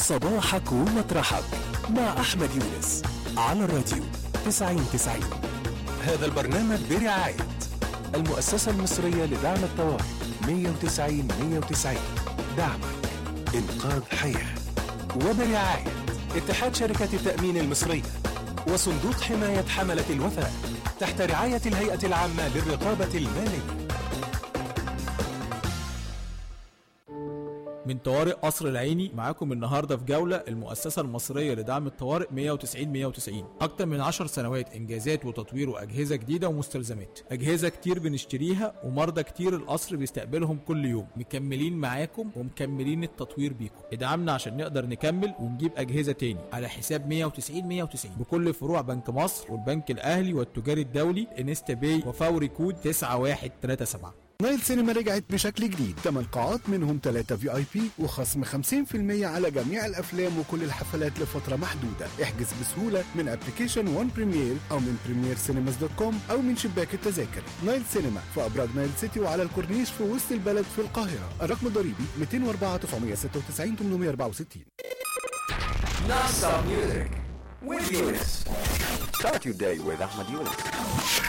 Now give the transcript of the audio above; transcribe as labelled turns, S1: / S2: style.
S1: صباحك ومطرحك مع أحمد يونس على الراديو 9090 هذا البرنامج برعاية المؤسسة المصرية لدعم الطوارئ 190 190 دعمك إنقاذ حياة وبرعاية اتحاد شركة التأمين المصرية وصندوق حماية حملة الوثائق تحت رعاية الهيئة العامة للرقابة المالية
S2: من طوارئ قصر العيني معاكم النهارده في جوله المؤسسه المصريه لدعم الطوارئ 190 190 اكتر من 10 سنوات انجازات وتطوير واجهزه جديده ومستلزمات اجهزه كتير بنشتريها ومرضى كتير القصر بيستقبلهم كل يوم مكملين معاكم ومكملين التطوير بيكم ادعمنا عشان نقدر نكمل ونجيب اجهزه تاني على حساب 190 190 بكل فروع بنك مصر والبنك الاهلي والتجاري الدولي انستا باي وفوري كود 9137
S3: نايل سينما رجعت بشكل جديد 8 قاعات منهم 3 في اي بي وخصم 50% على جميع الافلام وكل الحفلات لفتره محدوده احجز بسهوله من ابلكيشن وان بريمير او من بريمير سينماز دوت كوم او من شباك التذاكر نايل سينما في ابراج نايل سيتي وعلى الكورنيش في وسط البلد في القاهره الرقم الضريبي 204 996 864
S4: Non-stop music with Eunice. Start your day with Ahmed Eunice.